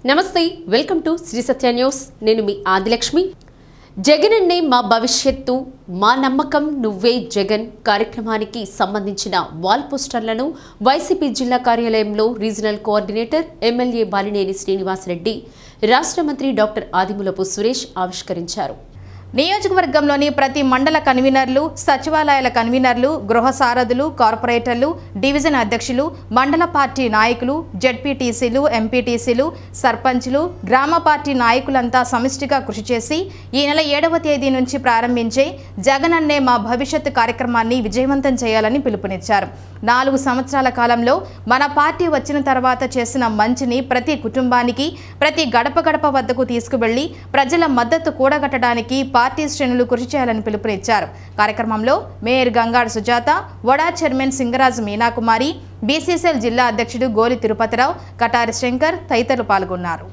నమస్తే welcome to Shri Satya news నేను మీ ఆదిలక్ష్మి జగనన్నే మా భవిష్యత్తు మా నమ్మకం నువ్వే జగన్ కార్యక్రమానికి సంబంధించిన వాల్ పోస్టర్లను వైసీపీ జిల్లా కార్యాలయంలో regional coordinator MLA Balineni Srinivasa Reddy రాష్ట్ర మంత్రి డాక్టర్ ఆదిమూలపు సురేష్ ఆవిష్కరించారు నియోజకవర్గంలోని ప్రతి మండల కన్వీనర్లు సచివాలయాల కన్వీనర్లు గృహ సారథులు కార్పొరేటర్లు డివిజన్ అధ్యక్షులు మండల పార్టీ నాయకులు జడ్పీటీసీలు ఎంపీటీసీలు సర్పంచ్లు గ్రామ పార్టీ నాయకులంతా సమిష్టిగా కృషి చేసి ఈ నెల ఏడవ తేదీ నుంచి ప్రారంభించే జగన్ అన్నే మా భవిష్యత్తు కార్యక్రమాన్ని విజయవంతం చేయాలని పిలుపునిచ్చారు నాలుగు సంవత్సరాల కాలంలో మన పార్టీ వచ్చిన తర్వాత చేసిన మంచిని ప్రతి కుటుంబానికి ప్రతి గడప గడప వద్దకు తీసుకువెళ్లి ప్రజల మద్దతు కూడగట్టడానికి పార్టీ శ్రేణులు కృషి చేయాలని పిలుపునిచ్చారు కార్యక్రమంలో మేయర్ గంగాడు సుజాత వడా చైర్మన్ సింగరాజు మీనాకుమారి బీసీసీఎల్ జిల్లా అధ్యక్షుడు గోలి తిరుపతిరావు కటారి శంకర్ తదితరులు పాల్గొన్నారు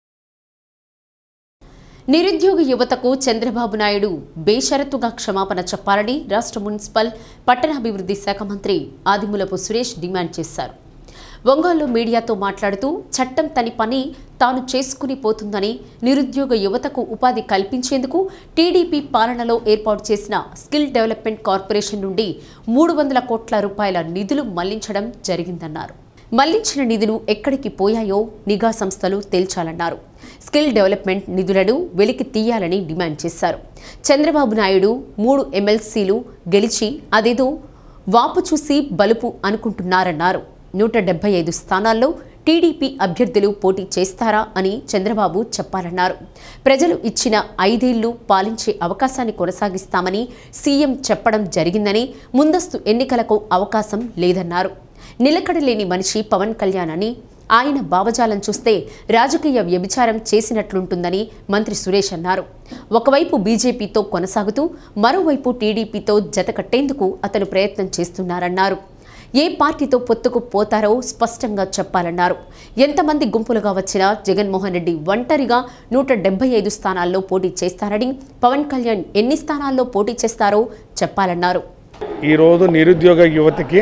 నిరుద్యోగ యువతకు చంద్రబాబు నాయుడు బేషరతుగా క్షమాపణ చెప్పాలని రాష్ట్ర మున్సిపల్ పట్టణాభివృద్ధి శాఖ మంత్రి ఆదిమూలపు సురేష్ డిమాండ్ చేశారు ఒంగోలు మీడియాతో మాట్లాడుతూ చట్టం తని పని తాను చేసుకుని పోతుందని నిరుద్యోగ యువతకు ఉపాధి కల్పించేందుకు టీడీపీ పాలనలో ఏర్పాటు చేసిన స్కిల్ డెవలప్మెంట్ కార్పొరేషన్ నుండి మూడు వందల కోట్ల రూపాయల నిధులు మళ్లించడం జరిగిందన్నారు మళ్లించిన నిధులు ఎక్కడికి పోయాయో నిఘా సంస్థలు తేల్చాలన్నారు స్కిల్ డెవలప్మెంట్ నిధులను వెలికి తీయాలని డిమాండ్ చేశారు చంద్రబాబు నాయుడు మూడు ఎమ్మెల్సీలు గెలిచి అదేదో వాపు చూసి బలుపు అనుకుంటున్నారన్నారు నూట డెబ్బై ఐదు స్థానాల్లో టీడీపీ అభ్యర్థులు పోటీ చేస్తారా అని చంద్రబాబు చెప్పాలన్నారు ప్రజలు ఇచ్చిన ఐదేళ్లు పాలించే అవకాశాన్ని కొనసాగిస్తామని సీఎం చెప్పడం జరిగిందని ముందస్తు ఎన్నికలకు అవకాశం లేదన్నారు నిలకడలేని మనిషి పవన్ కళ్యాణ్ అని ఆయన భావజాలం చూస్తే రాజకీయ వ్యభిచారం చేసినట్లుంటుందని మంత్రి సురేష్ అన్నారు ఒకవైపు బీజేపీతో కొనసాగుతూ మరోవైపు టీడీపీతో జతకట్టేందుకు అతను ప్రయత్నం చేస్తున్నారన్నారు ఏ పార్టీతో పొత్తుకు పోతారో స్పష్టంగా చెప్పాలన్నారు ఎంతమంది గుంపులుగా వచ్చినా జగన్మోహన్ రెడ్డి ఒంటరిగా నూట డెబ్బై ఐదు స్థానాల్లో పోటీ చేస్తారని పవన్ కళ్యాణ్ ఎన్ని స్థానాల్లో పోటీ చేస్తారో చెప్పాలన్నారు ఈరోజు నిరుద్యోగ యువతకి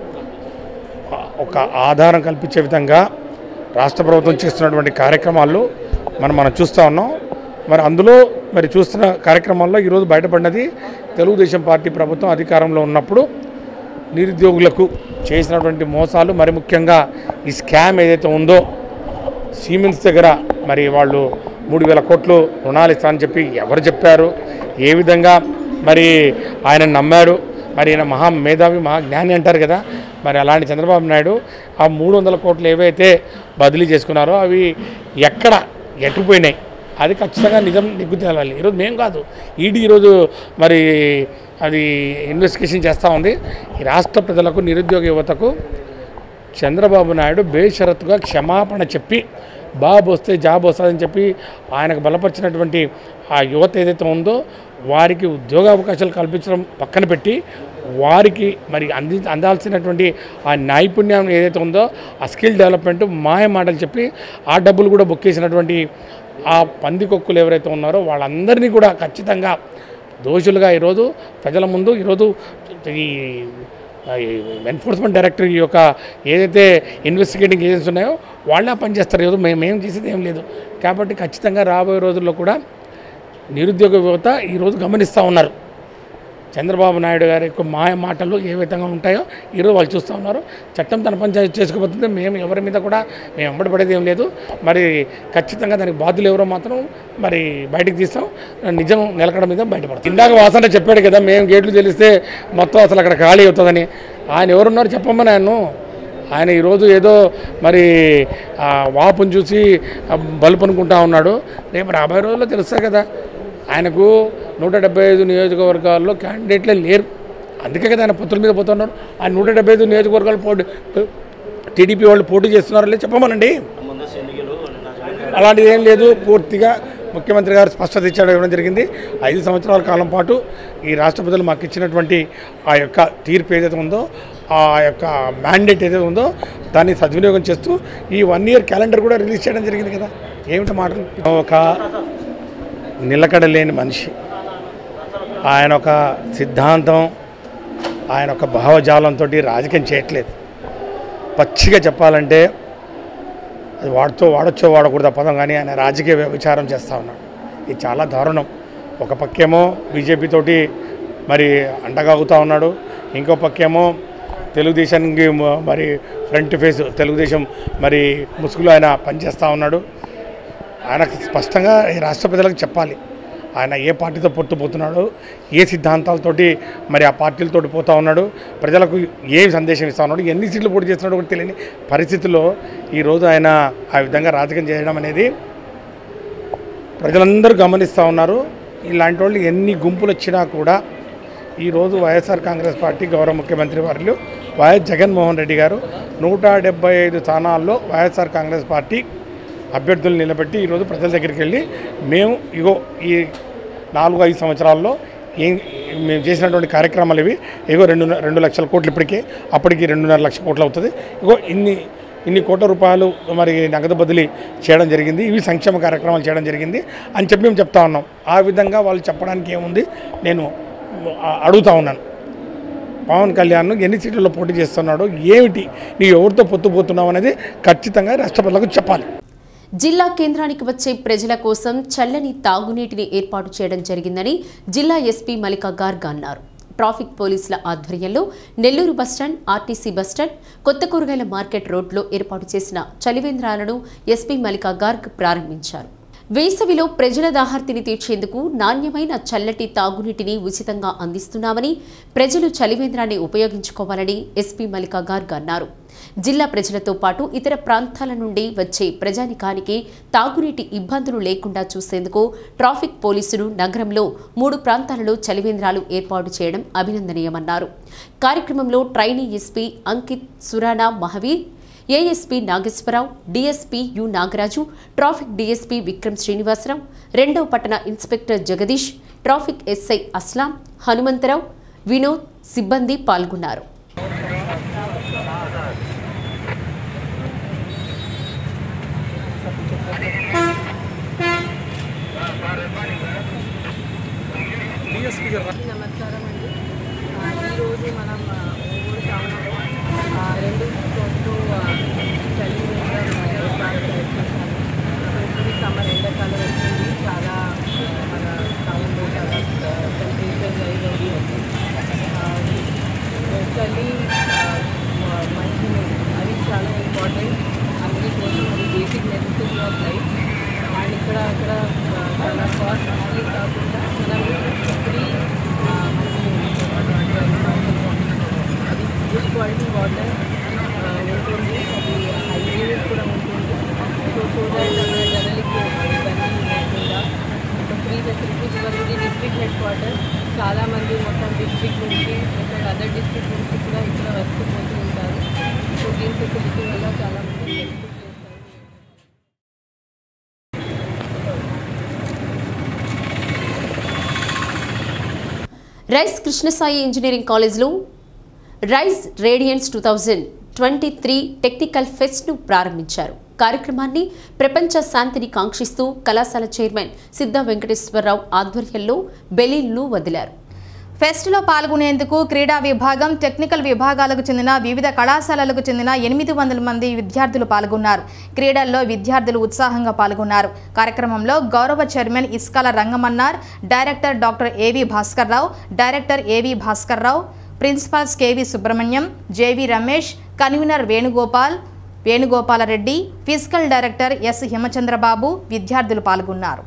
ఒక ఆధారం కల్పించే విధంగా రాష్ట్ర ప్రభుత్వం చేస్తున్నటువంటి కార్యక్రమాలు మనం మనం చూస్తూ ఉన్నాం మరి అందులో మరి చూస్తున్న కార్యక్రమాల్లో ఈరోజు బయటపడినది తెలుగుదేశం పార్టీ ప్రభుత్వం అధికారంలో ఉన్నప్పుడు నిరుద్యోగులకు చేసినటువంటి మోసాలు మరి ముఖ్యంగా ఈ స్కామ్ ఏదైతే ఉందో సీమెన్స్ దగ్గర మరి వాళ్ళు మూడు వేల కోట్లు రుణాలు ఇస్తానని చెప్పి ఎవరు చెప్పారు ఏ విధంగా మరి ఆయన నమ్మారు మరి ఈయన మహా మేధావి మహా జ్ఞాని అంటారు కదా మరి అలాంటి చంద్రబాబు నాయుడు ఆ మూడు వందల కోట్లు ఏవైతే బదిలీ చేసుకున్నారో అవి ఎక్కడ ఎట్టుపోయినాయి అది ఖచ్చితంగా నిజం నిగ్గు తేలాలి ఈరోజు మేము కాదు ఈడీ ఈరోజు మరి అది ఇన్వెస్టిగేషన్ చేస్తూ ఉంది ఈ రాష్ట్ర ప్రజలకు నిరుద్యోగ యువతకు చంద్రబాబు నాయుడు బేషరతుగా క్షమాపణ చెప్పి బాబు వస్తే జాబ్ వస్తుందని చెప్పి ఆయనకు బలపరిచినటువంటి ఆ యువత ఏదైతే ఉందో వారికి ఉద్యోగ అవకాశాలు కల్పించడం పక్కన పెట్టి వారికి మరి అంది అందాల్సినటువంటి ఆ నైపుణ్యం ఏదైతే ఉందో ఆ స్కిల్ డెవలప్మెంట్ మాయ మాటలు చెప్పి ఆ డబ్బులు కూడా బుక్ చేసినటువంటి ఆ పందికొక్కులు ఎవరైతే ఉన్నారో వాళ్ళందరినీ కూడా ఖచ్చితంగా దోషులుగా ఈరోజు ప్రజల ముందు ఈరోజు ఈ ఎన్ఫోర్స్మెంట్ డైరెక్టర్ ఈ యొక్క ఏదైతే ఇన్వెస్టిగేటింగ్ ఏజెన్సీ ఉన్నాయో వాళ్ళే పనిచేస్తారు ఈరోజు మేము మేము చేసేది ఏం లేదు కాబట్టి ఖచ్చితంగా రాబోయే రోజుల్లో కూడా నిరుద్యోగ యువత ఈరోజు గమనిస్తూ ఉన్నారు చంద్రబాబు నాయుడు గారి యొక్క మాయ మాటలు ఏ విధంగా ఉంటాయో ఈరోజు వాళ్ళు చూస్తూ ఉన్నారు చట్టం తన పని చే- చేసుకోబోతుంది మేము ఎవరి మీద కూడా మేము వెంబడి పడేది ఏం లేదు మరి ఖచ్చితంగా దానికి బాధ్యులు ఎవరో మాత్రం మరి బయటకు తీస్తాం నిజం నిలకడ మీద బయటపడతాం ఇందాక వాసన చెప్పాడు కదా మేము గేట్లు తెలిస్తే మొత్తం అసలు అక్కడ ఖాళీ అవుతుందని ఆయన ఎవరున్నారు చెప్పమని ఆయన ఆయన ఈరోజు ఏదో మరి ఆ వాపుని చూసి ఆ బలుపు అనుకుంటా ఉన్నాడు రేపు రాబోయే రోజుల్లో తెలుస్తాయి కదా ఆయనకు నూట డెబ్బై ఐదు నియోజకవర్గాల్లో క్యాండిడేట్లే లేరు అందుకే కదా ఆయన పొత్తుల మీద పోతున్నారు ఆ నూట డెబ్బై ఐదు నియోజకవర్గాలు పోటీ టీడీపీ వాళ్ళు పోటీ చేస్తున్నారో లేదు చెప్పమనండి అలాంటిది ఏం లేదు పూర్తిగా ముఖ్యమంత్రి గారు స్పష్టత ఇచ్చాడు ఇవ్వడం జరిగింది ఐదు సంవత్సరాల కాలం పాటు ఈ రాష్ట్ర ప్రజలు మాకు ఇచ్చినటువంటి ఆ యొక్క తీర్పు ఏదైతే ఉందో ఆ యొక్క మ్యాండేట్ ఏదైతే ఉందో దాన్ని సద్వినియోగం చేస్తూ ఈ వన్ ఇయర్ క్యాలెండర్ కూడా రిలీజ్ చేయడం జరిగింది కదా ఏమిటి మాటలు ఒక నిలకడలేని మనిషి ఆయన ఒక సిద్ధాంతం ఆయన ఒక భావజాలంతో రాజకీయం చేయట్లేదు పచ్చిగా చెప్పాలంటే అది వాడుతో వాడొచ్చో వాడకూడదు ఆ పదం కానీ ఆయన రాజకీయ వ్యభిచారం చేస్తూ ఉన్నాడు ఇది చాలా దారుణం ఒక పక్కేమో బీజేపీతోటి మరి అంటగాగుతూ ఉన్నాడు ఇంకో పక్కేమో తెలుగుదేశానికి మ- మరి ఫ్రంట్ ఫేస్ తెలుగుదేశం మరి ముసుగులో ఆయన పనిచేస్తూ ఉన్నాడు ఆయనకు స్పష్టంగా ఈ రాష్ట్ర ప్రజలకు చెప్పాలి ఆయన ఏ పార్టీతో పొత్తుపోతున్నాడు ఏ సిద్ధాంతాలతోటి మరి ఆ పార్టీలతోటి పోతా ఉన్నాడు ప్రజలకు ఏం సందేశం ఇస్తా ఉన్నాడు ఎన్ని సీట్లు పోటీ చేస్తున్నాడు కూడా తెలియని పరిస్థితుల్లో ఈరోజు ఆయన ఆ విధంగా రాజకీయం చేయడం అనేది ప్రజలందరూ గమనిస్తూ ఉన్నారు ఇలాంటి వాళ్ళు ఎన్ని గుంపులు వచ్చినా కూడా ఈరోజు వైఎస్ఆర్ కాంగ్రెస్ పార్టీ గౌరవ ముఖ్యమంత్రి వారిలో వైఎస్ జగన్మోహన్ రెడ్డి గారు నూట డెబ్బై ఐదు స్థానాల్లో వైఎస్ఆర్ కాంగ్రెస్ పార్టీ అభ్యర్థులు నిలబెట్టి ఈరోజు ప్రజల దగ్గరికి వెళ్ళి మేము ఇగో ఈ నాలుగు ఐదు సంవత్సరాల్లో ఏం మేము చేసినటువంటి కార్యక్రమాలు ఇవి ఇగో రెండు రెండు లక్షల కోట్లు ఇప్పటికే అప్పటికి రెండున్నర లక్షల కోట్లు అవుతుంది ఇగో ఇన్ని ఇన్ని కోట్ల రూపాయలు మరి నగదు బదిలీ చేయడం జరిగింది ఇవి సంక్షేమ కార్యక్రమాలు చేయడం జరిగింది అని చెప్పి మేము చెప్తా ఉన్నాం ఆ విధంగా వాళ్ళు చెప్పడానికి ఏముంది నేను ఆ- అడుగుతా ఉన్నాను పవన్ కళ్యాణ్ ఎన్ని సీట్లలో పోటీ చేస్తున్నాడు ఏమిటి నీ ఎవరితో పొత్తుపోతున్నావు అనేది ఖచ్చితంగా రాష్ట్ర ప్రజలకు చెప్పాలి జిల్లా కేంద్రానికి వచ్చే ప్రజల కోసం చల్లని తాగునీటిని ఏర్పాటు చేయడం జరిగిందని జిల్లా ఎస్పీ మల్లికా గార్గ్ అన్నారు ట్రాఫిక్ పోలీసుల ఆధ్వర్యంలో నెల్లూరు బస్టాండ్ ఆర్టీసీ బస్టాండ్ కొత్త కూరగాయల మార్కెట్ రోడ్లో ఏర్పాటు చేసిన చలివేంద్రాలను ఎస్పీ మల్లికా గార్గ్ ప్రారంభించారు వేసవిలో ప్రజల దాహార్తిని తీర్చేందుకు నాణ్యమైన చల్లటి తాగునీటిని ఉచితంగా అందిస్తున్నామని ప్రజలు చలివేంద్రాన్ని ఉపయోగించుకోవాలని ఎస్పీ మల్లికా గార్గ్ అన్నారు జిల్లా ప్రజలతో పాటు ఇతర ప్రాంతాల నుండి వచ్చే ప్రజానికానికి తాగునీటి ఇబ్బందులు లేకుండా చూసేందుకు ట్రాఫిక్ పోలీసులు నగరంలో మూడు ప్రాంతాలలో చలివేంద్రాలు ఏర్పాటు చేయడం అభినందనీయమన్నారు కార్యక్రమంలో trainee SP Ankit Surana Mahaveer ASP Nageswararao DSP U Nagaraju traffic DSP Vikram Srinivasarao రెండవ పట్టణ inspector Jagadish traffic SI Aslam Hanumantharao Vinod సిబ్బంది పాల్గొన్నారు నమస్కారం అండి ఆ, ఈరోజు మనం ఆ, ఒంగోలు టౌన్లో ఆ, రెండు చోట్ల ఆ, చలి వేంద్రం ఏర్పాటు చేశాము ఇప్పుడు సమ్మర్ ఎండాకాలం వచ్చింది చాలా ఆ, మన టౌన్లో చాలా టెంపరేచర్ రైజ్ అయ్యి ఉంది ఆ, చలి ఆ, మ- మంచినీరు అది చాలా ఇంపార్టెంట్ అందరి కోసం అది basic necessity of life and ఇక్కడ అక్కడ ఆ, చాలా కాస్ట్లీ కాకుండా మనం ఫ్రీ అది గుడ్ క్వాలిటీ వాటర్ ఉంటుంది అది హైజీనిక్ కూడా ఉంటుంది సో సో దాట్ మన జనాలకి ఇవన్నీ లేకుండా ఒక ఫ్రీ ఫెసిలిటీస్ వరకు డిస్ట్రిక్ట్ హెడ్ క్వార్టర్ చాలామంది మొత్తం డిస్ట్రిక్ట్ నుంచి ఇంకా అదర్ డిస్ట్రిక్ట్ నుంచి కూడా ఇక్కడ వస్తూ పోతూ ఉంటారు సో దీని ఫెసిలిటీ వల్ల చాలామంది బెనిఫిట్ చేస్తారు రైస్ కృష్ణసాయి ఇంజనీరింగ్ కాలేజ్లో rise radiance two thousand twenty three technical ఫెస్ట్ను ప్రారంభించారు కార్యక్రమాన్ని ప్రపంచ శాంతిని కాంక్షిస్తూ కళాశాల చైర్మన్ సిద్ధ వెంకటేశ్వరరావు ఆధ్వర్యంలో బెలూన్లు వదిలారు ఫెస్ట్లో పాల్గొనేందుకు క్రీడా విభాగం టెక్నికల్ విభాగాలకు చెందిన వివిధ కళాశాలలకు చెందిన ఎనిమిది వందల మంది విద్యార్థులు పాల్గొన్నారు క్రీడల్లో విద్యార్థులు ఉత్సాహంగా పాల్గొన్నారు కార్యక్రమంలో గౌరవ chairman Iskala Rangamannar director doctor AV Bhaskararao director AV Bhaskararao principals KV Subrahmanyam JV Ramesh convener Venugopal Venugopalreddy physical director S Himachandrababu విద్యార్థులు పాల్గొన్నారు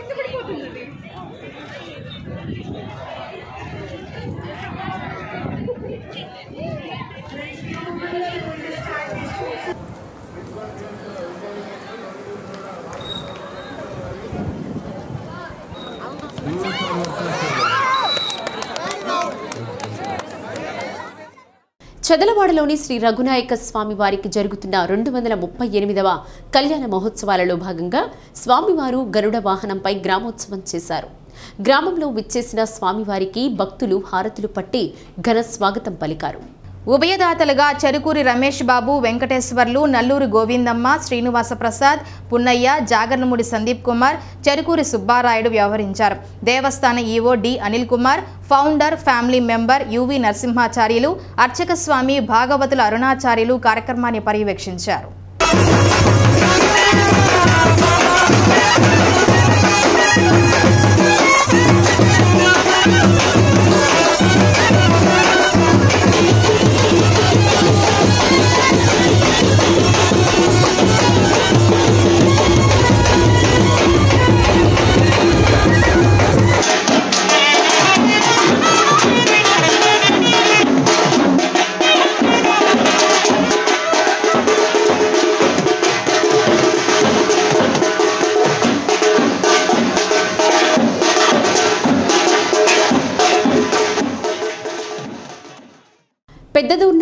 చదలవాడలోని శ్రీ రఘునాయక స్వామి వారికి జరుగుతున్న రెండు వందల ముప్పై ఎనిమిదవ కళ్యాణ మహోత్సవాలలో భాగంగా స్వామివారు గరుడ వాహనంపై గ్రామోత్సవం చేశారు గ్రామంలో విచ్చేసిన స్వామివారికి భక్తులు హారతులు పట్టి ఘన స్వాగతం పలికారు ఉభయదాతలుగా చెరుకూరి రమేష్ బాబు వెంకటేశ్వర్లు నల్లూరి గోవిందమ్మ శ్రీనివాస ప్రసాద్ పున్నయ్య జాగర్నముడి సందీప్ కుమార్ చెరుకూరి సుబ్బారాయుడు వ్యవహరించారు దేవస్థాన EO D Anil Kumar founder family member UV Narasimhacharyulu అర్చక స్వామి భాగవతుల అరుణాచార్యులు కార్యక్రమాన్ని పర్యవేక్షించారు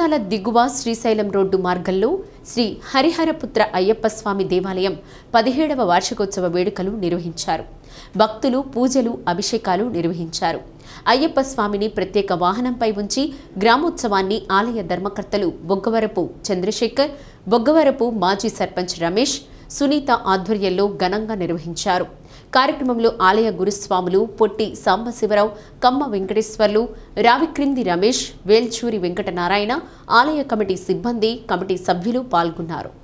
తిరుమల దిగువ శ్రీశైలం రోడ్డు మార్గంలో శ్రీ హరిహరపుత్ర అయ్యప్ప స్వామి దేవాలయం పదిహేడవ వార్షికోత్సవ వేడుకలు నిర్వహించారు భక్తులు పూజలు అభిషేకాలు నిర్వహించారు అయ్యప్ప స్వామిని ప్రత్యేక వాహనంపై ఉంచి గ్రామోత్సవాన్ని ఆలయ ధర్మకర్తలు బొగ్గవరపు చంద్రశేఖర్ బొగ్గవరపు మాజీ సర్పంచ్ రమేష్ సునీత ఆధ్వర్యంలో ఘనంగా నిర్వహించారు కార్యక్రమంలో ఆలయ గురుస్వాములు పొట్టి సాంబశివరావు కమ్మ వెంకటేశ్వర్లు రావిక్రింది రమేష్ వేల్చూరి వెంకటనారాయణ ఆలయ కమిటీ సిబ్బంది కమిటీ సభ్యులు పాల్గొన్నారు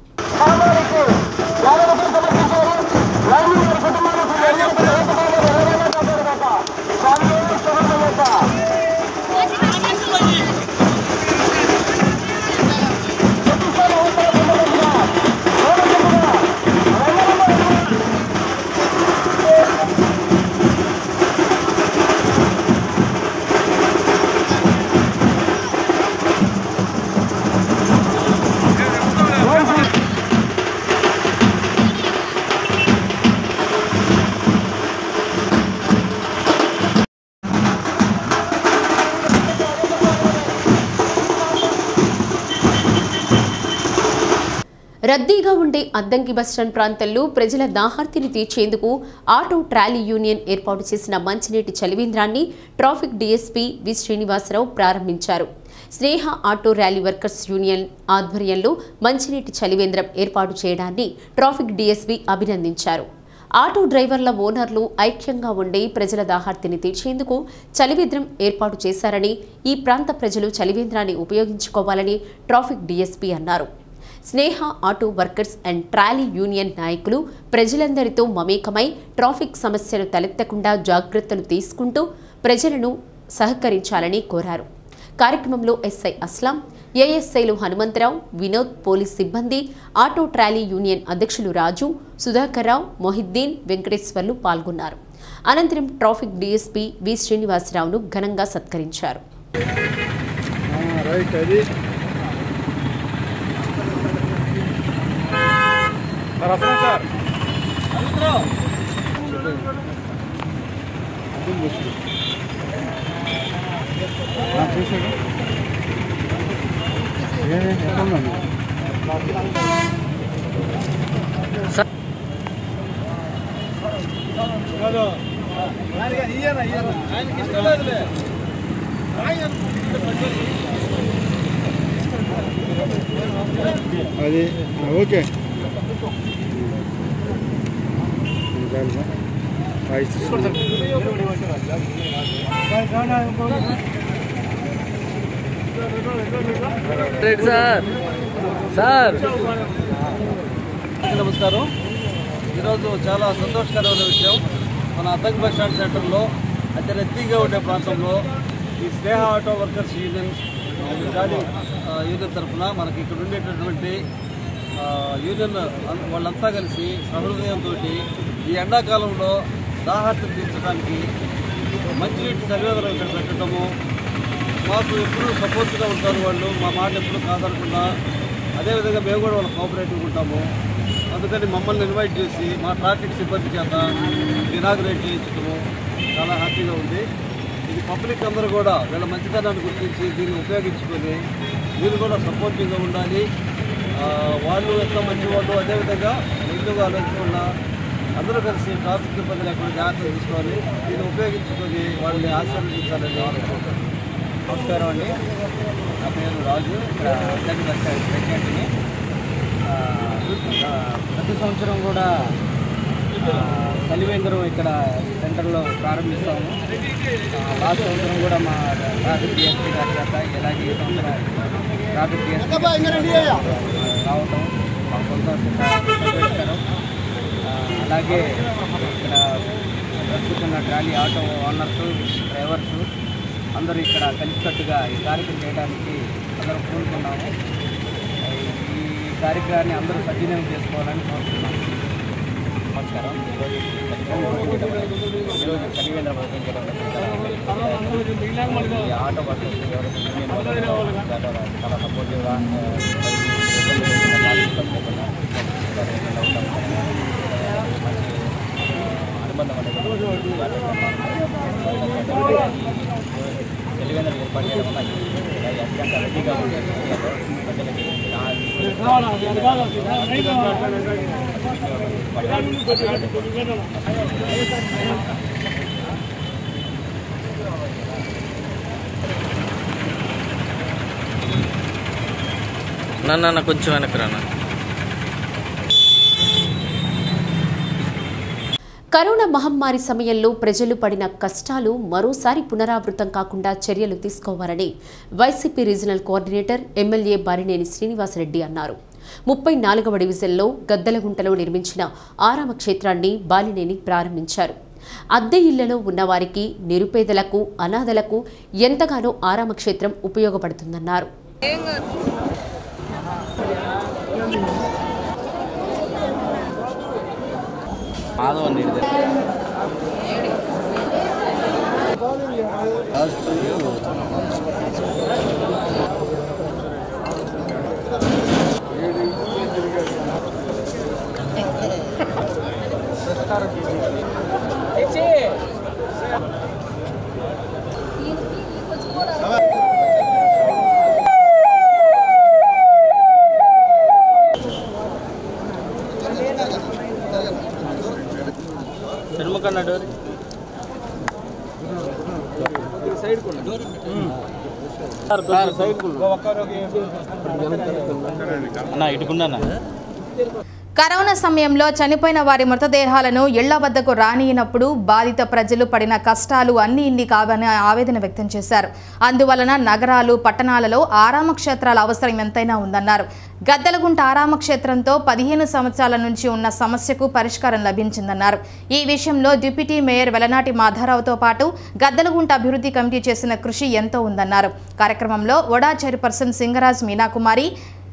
రద్దీగా ఉండే అద్దంకి బస్టాండ్ ప్రాంతంలో ప్రజల దాహార్తిని తీర్చేందుకు ఆటో ట్రాలీ యూనియన్ ఏర్పాటు చేసిన మంచినీటి చలివేంద్రాన్ని ట్రాఫిక్ డీఎస్పీ వి శ్రీనివాసరావు ప్రారంభించారు Sneha auto rally workers union ఆధ్వర్యంలో మంచినీటి చలివేంద్రం ఏర్పాటు చేయడాన్ని ట్రాఫిక్ డీఎస్పీ అభినందించారు ఆటో డ్రైవర్ల ఓనర్లు ఐక్యంగా ఉండి ప్రజల దాహార్తిని తీర్చేందుకు చలివేంద్రం ఏర్పాటు చేశారని ఈ ప్రాంత ప్రజలు చలివేంద్రాన్ని ఉపయోగించుకోవాలని ట్రాఫిక్ డీఎస్పీ అన్నారు Sneha auto workers and trolley union నాయకులు ప్రజలందరితో మమేకమై ట్రాఫిక్ సమస్యలు తలెత్తకుండా జాగ్రత్తలు తీసుకుంటూ ప్రజలను సహకరించాలని కోరారు కార్యక్రమంలో ఎస్ఐ అస్లాం ఏఎస్ఐలు హనుమంతరావు వినోద్ పోలీస్ సిబ్బంది ఆటో ట్రాలీ యూనియన్ అధ్యక్షులు రాజు సుధాకర్ రావు మొహిద్దీన్ వెంకటేశ్వర్లు పాల్గొన్నారు అనంతరం ట్రాఫిక్ డీఎస్పీ వి శ్రీనివాసరావును ఘనంగా సత్కరించారు రైట్ అది సార్ వస్తున్నాం సార్ చూసాడు ఎక్కడ ఉందండి అది ఓకే సార్ సార్ నమస్కారం ఈరోజు చాలా సంతోషకరమైన విషయం మన అద్దక్ బస్ స్టాండ్ సెంటర్లో అతి రద్దీగా ఉండే ప్రాంతంలో ఈ స్నేహ ఆటో వర్కర్స్ యూనియన్ గాలి ఆ, యూనియన్ తరఫున మనకి ఇక్కడ ఉండేటటువంటి ఆ, యూనియన్ అన్- వాళ్ళంతా కలిసి సహృదయంతో ఈ ఎండాకాలంలో దాహార్తం తీర్చడానికి మంచినీటి సర్వేదనం ఇక్కడ పెట్టడము మాకు ఎప్పుడూ సపోర్ట్గా ఉంటారు వాళ్ళు మా మాట ఎప్పుడు కాదనకుండా అదేవిధంగా మేము కూడా వాళ్ళ కోఆపరేటివ్ ఉంటాము అందుకని మమ్మల్ని ఇన్వైట్ చేసి మా ట్రాఫిక్ సిబ్బంది చేత ఇనాగ్రేట్ చేయించడము చాలా హ్యాపీగా ఉంది ఇది పబ్లిక్ అందరూ కూడా వీళ్ళ మంచితనాన్ని గుర్తించి దీన్ని ఉపయోగించుకొని మీరు కూడా సపోర్టివ్గా ఉండాలి ఆ, వాళ్ళు ఎంత మంచివాళ్ళు అదేవిధంగా ఎక్కువగా ఆలోచించకుండా అందరూ కలిసి ట్రాఫిక్ ఇబ్బంది లేకుండా జాగ్రత్తలు తీసుకోవాలి దీన్ని ఉపయోగించుకొని వాళ్ళని ఆశీర్వదించాలని ఆలోచించారు నమస్కారం అండి నా పేరు రాజు ఇక్కడ అద్దెకి బస్ స్టాండ్ ప్రెసిడెంట్ని ఆ, ఆ, ప్రతి సంవత్సరం కూడా ఆ, చలివేంద్రం ఇక్కడ సెంటర్లో ప్రారంభిస్తాము ఆ, లాస్ట్ సంవత్సరం కూడా మా ట్రాఫిక్ డిఎస్పీ గారి చేత ఇలాగే ఈ సంవత్సరం ట్రాఫిక్ డిఎస్పీ రావటం మాకు సంతోషంగా సంతోషకరం ఆ, అలాగే ఇక్కడ ప్రస్తుతున్న ట్రాలీ ఆటో ఓనర్స్ డ్రైవర్స్ అందరూ ఇక్కడ కలిసికట్టుగా ఈ కార్యక్రమం చేయడానికి అందరూ కోరుకున్నాము ఈ కార్యక్రమాన్ని అందరూ సద్వినియోగం చేసుకోవాలని కోరుతున్నాము నమస్కారం ఈరోజు ఈరోజు కలివేంద్ర ఓపెన్ చేయడం ఈ ఆటో వర్కర్స్ ఎవరైతే యూనియన్ వాళ్ళు చాలా చాలా సపోర్టివ్గా అనుబంధం అనేది తెలివైన ఏర్పాటు చేయడం వల్ల ఈ రెడీగా ఉండే ఏరియాలో ప్రజలకి నన్న కొంచెం వెనక్కి రానా కరోనా మహమ్మారి సమయంలో ప్రజలు పడిన కష్టాలు మరోసారి పునరావృతం కాకుండా చర్యలు తీసుకోవాలని YCP regional coordinator MLA Barineni Srinivasareddy అన్నారు ముప్పై నాలుగవ డివిజన్లో గద్దలగుంటలో నిర్మించిన ఆరామ క్షేత్రాన్ని బాలినేని ప్రారంభించారు అద్దె ఇళ్లలో ఉన్నవారికి నిరుపేదలకు అనాథలకు ఎంతగానో ఆరామ క్షేత్రం ఉపయోగపడుతుందన్నారు మాధవ నీడిదే తిరుమకన్నాడు అన్న ఇటుకున్నా కరోనా సమయంలో చనిపోయిన వారి మృతదేహాలను ఇళ్ల వద్దకు రానియనప్పుడు బాధిత ప్రజలు పడిన కష్టాలు అన్ని ఇన్ని కావని ఆవేదన వ్యక్తం చేశారు అందువలన నగరాలు పట్టణాలలో ఆరామ క్షేత్రాల అవసరం ఎంతైనా ఉందన్నారు గద్దలగుంట ఆరామ క్షేత్రంతో పదిహేను సంవత్సరాల నుంచి ఉన్న సమస్యకు పరిష్కారం లభించిందన్నారు ఈ విషయంలో డిప్యూటీ మేయర్ వెలనాటి మాధారావుతో పాటు గద్దలగుంట అభివృద్ధి కమిటీ చేసిన కృషి ఎంతో ఉందన్నారు కార్యక్రమంలో వడా chairperson Singaraj Meenakumari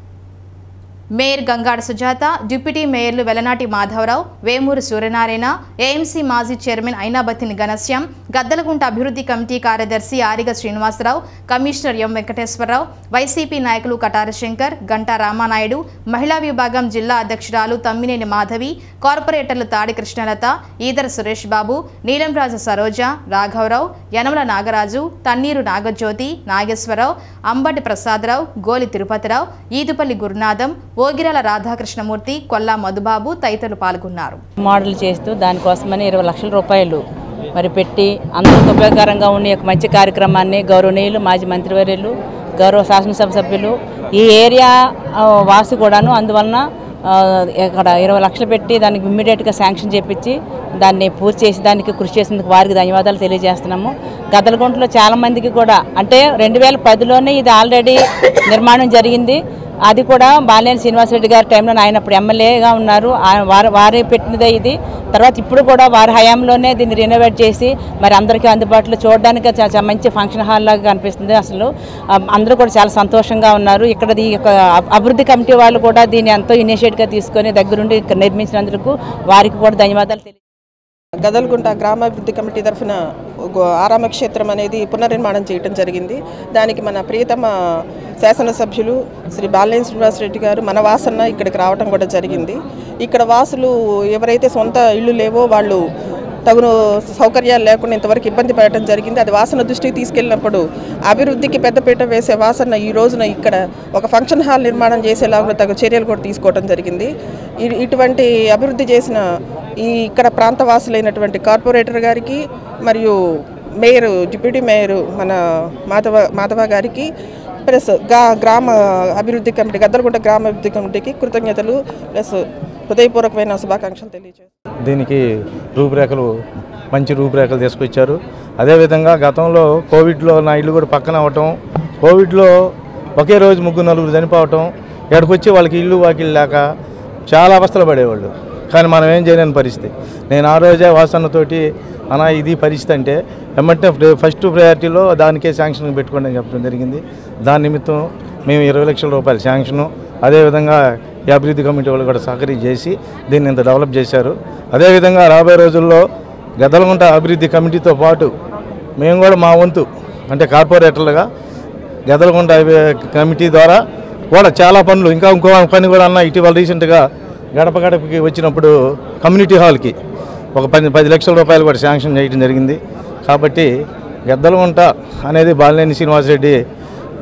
mayor Gangada Sujatha deputy మేయర్లు వెలనాటి మాధవరావు వేమూరు సూర్యనారాయణ ఏఎంసీ మాజీ చైర్మన్ ఐనాబతిని ఘనశ్యాం గద్దలగుంట అభివృద్ధి కమిటీ కార్యదర్శి Ariga Srinivasarao commissioner M Venkateswararao YCP నాయకులు కటార శంకర్ గంటా రామానాయుడు మహిళా విభాగం జిల్లా అధ్యక్షురాలు తమ్మినేని మాధవి కార్పొరేటర్లు తాడి కృష్ణలత ఈదర సురేష్ బాబు నీలంరాజు సరోజ రాఘవరావు యనమల నాగరాజు తన్నీరు నాగజ్యోతి నాగేశ్వరరావు అంబటి ప్రసాదరావు గోలి తిరుపతిరావు ఈదుపల్లి గురునాథం ఓగిరాల రాధాకృష్ణమూర్తి కొల్లా మధుబాబు తదితరులు పాల్గొన్నారు మోడల్ చేస్తూ దానికోసమని ఇరవై లక్షల రూపాయలు మరి పెట్టి అందరికి ఉపయోగకరంగా ఉండే ఒక మంచి కార్యక్రమాన్ని గౌరవనీయులు మాజీ మంత్రివర్యులు గౌరవ శాసనసభ సభ్యులు ఈ ఏరియా ఆ, వాసి కూడాను అందువలన ఆ, ఇక్కడ ఇరవై లక్షలు పెట్టి దానికి ఇమ్మీడియట్గా శాంక్షన్ చేపించి దాన్ని పూర్తి చేసి దానికి కృషి చేసినందుకు వారికి ధన్యవాదాలు తెలియజేస్తున్నాము గదలగుంటలో చాలా మందికి కూడా అంటే రెండు వేల పదిలోనే ఇది ఆల్రెడీ నిర్మాణం జరిగింది అది కూడా బాలినేని శ్రీనివాసరెడ్డి గారి టైంలో ఆయన అప్పుడు ఎమ్మెల్యేగా ఉన్నారు ఆయన వారు వారే పెట్టినదే ఇది తర్వాత ఇప్పుడు కూడా వారి హయాంలోనే దీన్ని రినోవేట్ చేసి మరి అందరికీ అందుబాటులో చూడడానికి చా- చాలా మంచి ఫంక్షన్ హాల్ లాగా కనిపిస్తుంది అసలు ఆ, అందరూ కూడా చాలా సంతోషంగా ఉన్నారు ఇక్కడ ఈ యొక్క అబ్- అభివృద్ధి కమిటీ వాళ్ళు కూడా దీన్ని ఎంతో ఇనిషియేట్గా తీసుకొని దగ్గరుండి ఇక్కడ నిర్మించినందుకు వారికి కూడా ధన్యవాదాలు తెలియ గదల్గుంట గ్రామాభివృద్ధి కమిటీ తరఫున ఒక ఆరామ క్షేత్రం అనేది పునర్నిర్మాణం చేయటం జరిగింది దానికి మన ప్రియతమ శాసనసభ్యులు శ్రీ బాలినేని శ్రీనివాసరెడ్డి గారు మన వాసన ఇక్కడికి రావటం కూడా జరిగింది ఇక్కడ వాసులు ఎవరైతే సొంత ఇళ్ళు లేవో వాళ్ళు తగును సౌకర్యాలు లేకుండా ఇంతవరకు ఇబ్బంది పడటం జరిగింది అది వాసన దృష్టికి తీసుకెళ్ళినప్పుడు అభివృద్ధికి పెద్దపీట వేసే వాసన ఈ రోజున ఇక్కడ ఒక ఫంక్షన్ హాల్ నిర్మాణం చేసేలాగా తగు చర్యలు కూడా తీసుకోవడం జరిగింది ఇ- ఇటువంటి అభివృద్ధి చేసిన ఈ ఇక్కడ ప్రాంతవాసులైనటువంటి కార్పొరేటర్ గారికి మరియు మేయర్ డిప్యూటీ మేయర్ మన మాధవ మాధవ గారికి ప్లస్ గా గ్రామ అభివృద్ధి కమిటీ గద్దలగుంట గ్రామ అభివృద్ధి కమిటీకి కృతజ్ఞతలు ప్లస్ హృదయపూర్వకమైన శుభాకాంక్షలు తెలియజేస్తాను దీనికి రూపురేఖలు మంచి రూపురేఖలు తీసుకొచ్చారు అదేవిధంగా గతంలో కోవిడ్లో నా ఇల్లు కూడా పక్కన అవ్వటం కోవిడ్లో ఒకే రోజు ముగ్గురు నలుగురు చనిపోవటం ఇక్కడికి వచ్చి వాళ్ళకి ఇల్లు వాకిలు లేక చాలా అవస్థలు పడేవాళ్ళు కానీ మనం ఏం చేయలేని పరిస్థితి నేను ఆ రోజే వాసనతోటి అనా ఇది పరిస్థితి అంటే వెంటనే ప్ర- ఫస్ట్ ప్రయారిటీలో దానికే శాంక్షన్ పెట్టుకోండి అని చెప్పడం జరిగింది దాని నిమిత్తం మేము ఇరవై లక్షల రూపాయల శాంక్షను అదేవిధంగా ఈ అభివృద్ధి కమిటీ వాళ్ళు కూడా సహకరించి చేసి దీన్ని ఇంత డెవలప్ చేశారు అదేవిధంగా రాబోయే రోజుల్లో గదలగుంట అభివృద్ధి కమిటీతో పాటు మేము కూడా మా వంతు అంటే కార్పొరేటర్లుగా గదలగుంట అభి- కమిటీ ద్వారా కూడా చాలా పనులు ఇంకా ఇంకో పని కూడా అన్న ఇటీవల రీసెంట్గా గడప గడపకి వచ్చినప్పుడు కమ్యూనిటీ హాల్కి ఒక పది పది లక్షల రూపాయలు కూడా శాంక్షన్ చేయడం జరిగింది కాబట్టి గద్దలగుంట అనేది బాలినేని శ్రీనివాసరెడ్డి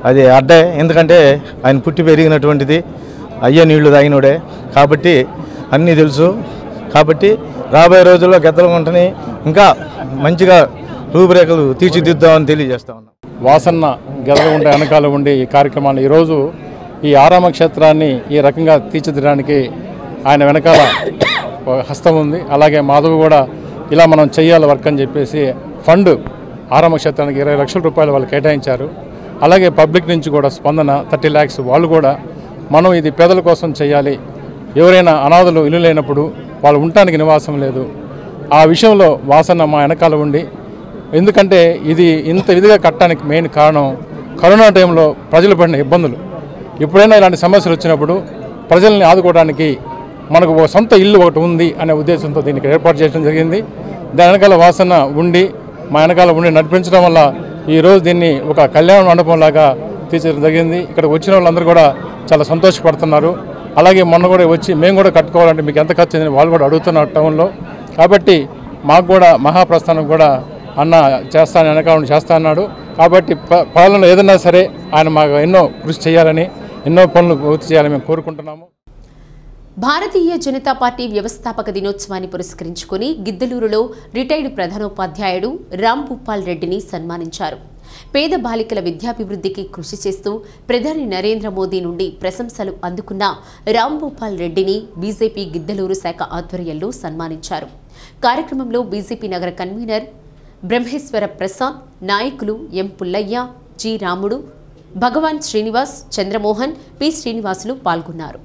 అది అడ్డే ఎందుకంటే ఆయన పుట్టి పెరిగినటువంటిది అయ్యే నీళ్లు తాగినోడే కాబట్టి అన్నీ తెలుసు కాబట్టి రాబోయే రోజుల్లో గెద్దలగుంటని ఇంకా మంచిగా రూపురేఖలు తీర్చిదిద్దామని తెలియజేస్తా ఉన్నాం వాసన్న గెలవకుండా వెనకాల ఉండి ఈ కార్యక్రమాన్ని ఈరోజు ఈ ఆరామ క్షేత్రాన్ని ఈ రకంగా తీర్చిదిద్దడానికి ఆయన వెనకాల ఒక హస్తం ఉంది అలాగే మాధవ్ కూడా ఇలా మనం చెయ్యాలి వర్క్ అని చెప్పేసి ఫండ్ ఆరామ క్షేత్రానికి ఇరవై లక్షల రూపాయలు వాళ్ళు కేటాయించారు అలాగే పబ్లిక్ నుంచి కూడా స్పందన థర్టీ ల్యాక్స్ వాళ్ళు కూడా మనం ఇది పేదల కోసం చేయాలి ఎవరైనా అనాథలు ఇల్లు లేనప్పుడు వాళ్ళు ఉండటానికి నివాసం లేదు ఆ విషయంలో వాసన మా వెనకాల ఉండి ఎందుకంటే ఇది ఇంత విధిగా కట్టడానికి మెయిన్ కారణం కరోనా టైంలో ప్రజలు పడిన ఇబ్బందులు ఎప్పుడైనా ఇలాంటి సమస్యలు వచ్చినప్పుడు ప్రజల్ని ఆదుకోవడానికి మనకు ఒక సొంత ఇల్లు ఒకటి ఉంది అనే ఉద్దేశంతో దీనికి ఏర్పాటు చేయడం జరిగింది దాని వెనకాల వాసన ఉండి మా వెనకాల ఉండి నడిపించడం వల్ల ఈరోజు దీన్ని ఒక కళ్యాణ మండపంలాగా తీర్చడం జరిగింది ఇక్కడ వచ్చిన వాళ్ళందరూ కూడా చాలా సంతోషపడుతున్నారు అలాగే మొన్న కూడా వచ్చి మేము కూడా కట్టుకోవాలంటే మీకు ఎంత ఖర్చు అయిందని వాళ్ళు కూడా అడుగుతున్నారు టౌన్లో కాబట్టి మాకు కూడా మహాప్రస్థానం కూడా అన్న చేస్తాను వెనక ఉండి చేస్తా అన్నాడు కాబట్టి ప- పాలనలో ఏదైనా సరే ఆయన మాకు ఎన్నో కృషి చేయాలని ఎన్నో పనులు పూర్తి చేయాలని మేము కోరుకుంటున్నాము భారతీయ జనతా పార్టీ వ్యవస్థాపక దినోత్సవాన్ని పురస్కరించుకుని గిద్దలూరులో రిటైర్డ్ ప్రధానోపాధ్యాయుడు రామ్ భూపాల్ రెడ్డిని సన్మానించారు పేద బాలికల విద్యాభివృద్ధికి కృషి చేస్తూ ప్రధాని నరేంద్ర మోదీ నుండి ప్రశంసలు అందుకున్న రామ్ భూపాల్ రెడ్డిని బీజేపీ గిద్దలూరు శాఖ ఆధ్వర్యంలో సన్మానించారు కార్యక్రమంలో బీజేపీ నగర కన్వీనర్ బ్రహ్మేశ్వర ప్రసాద్ నాయకులు ఎం పుల్లయ్య జి రాముడు భగవాన్ శ్రీనివాస్ చంద్రమోహన్ పి శ్రీనివాసులు పాల్గొన్నారు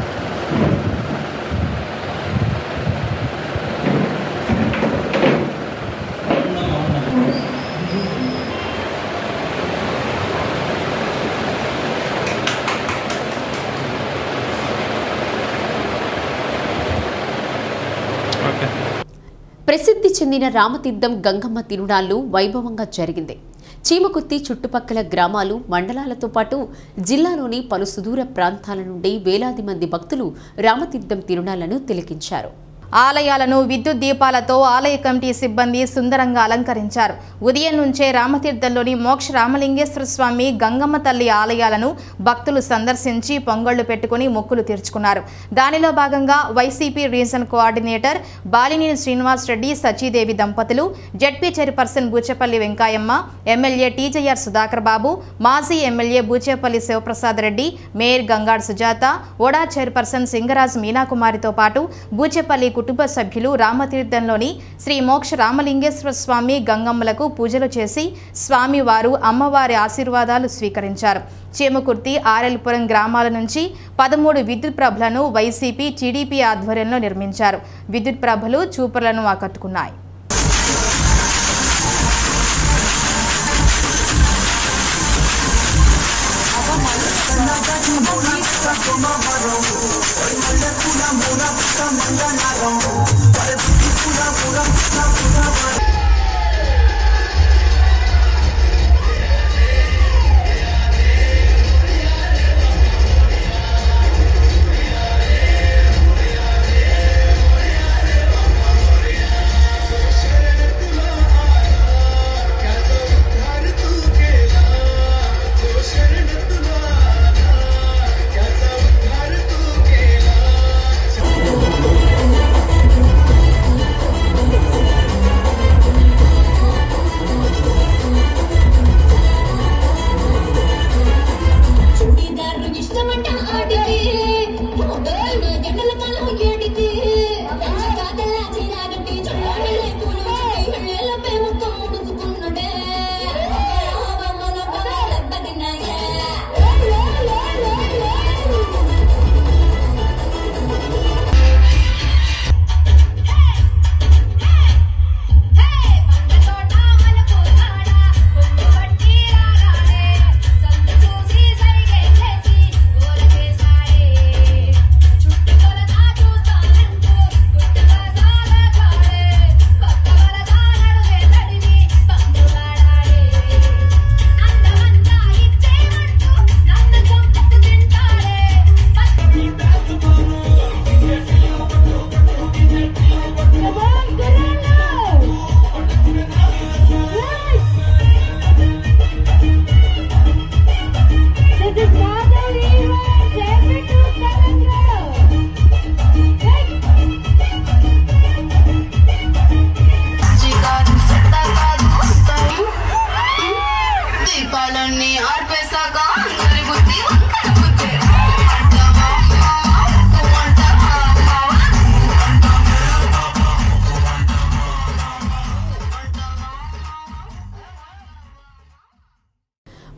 ప్రసిద్ధి చెందిన రామతీర్థం గంగమ్మ తిరునాళ్లు వైభవంగా జరిగింది చీమకుర్తి చుట్టుపక్కల గ్రామాలు మండలాలతో పాటు జిల్లాలోని పలు సుదూర ప్రాంతాల నుండి వేలాది మంది భక్తులు రామతీర్థం తిరునాళ్లను తిలకించారు ఆలయాలను విద్యుత్ దీపాలతో ఆలయ కమిటీ సిబ్బంది సుందరంగా అలంకరించారు ఉదయం నుంచే రామతీర్థంలోని మోక్ష రామలింగేశ్వర స్వామి గంగమ్మ తల్లి ఆలయాలను భక్తులు సందర్శించి పొంగళ్లు పెట్టుకుని మొక్కులు తీర్చుకున్నారు దానిలో భాగంగా YCP region coordinator Balineni Srinivas Reddy Sachidevi దంపతులు ZP chairperson Bucheppalli Venkayamma MLA TJR Sudhakar Babu మాజీ MLA Bucheppalli Sivaprasad Reddy mayor Gangada Sujatha OUDA chairperson Singaraj మీనాకుమారితో పాటు బూచేపల్లి కుటుంబ సభ్యులు రామతీర్థంలోని శ్రీ మోక్ష రామలింగేశ్వర స్వామి గంగమ్మలకు పూజలు చేసి స్వామివారు అమ్మవారి ఆశీర్వాదాలు స్వీకరించారు చీమకుర్తి ఆరెల్పురం గ్రామాల నుంచి పదమూడు విద్యుత్ ప్రభలను వైసీపీ టీడీపీ ఆధ్వర్యంలో నిర్మించారు విద్యుత్ ప్రభలు చూపర్లను ఆకట్టుకున్నాయి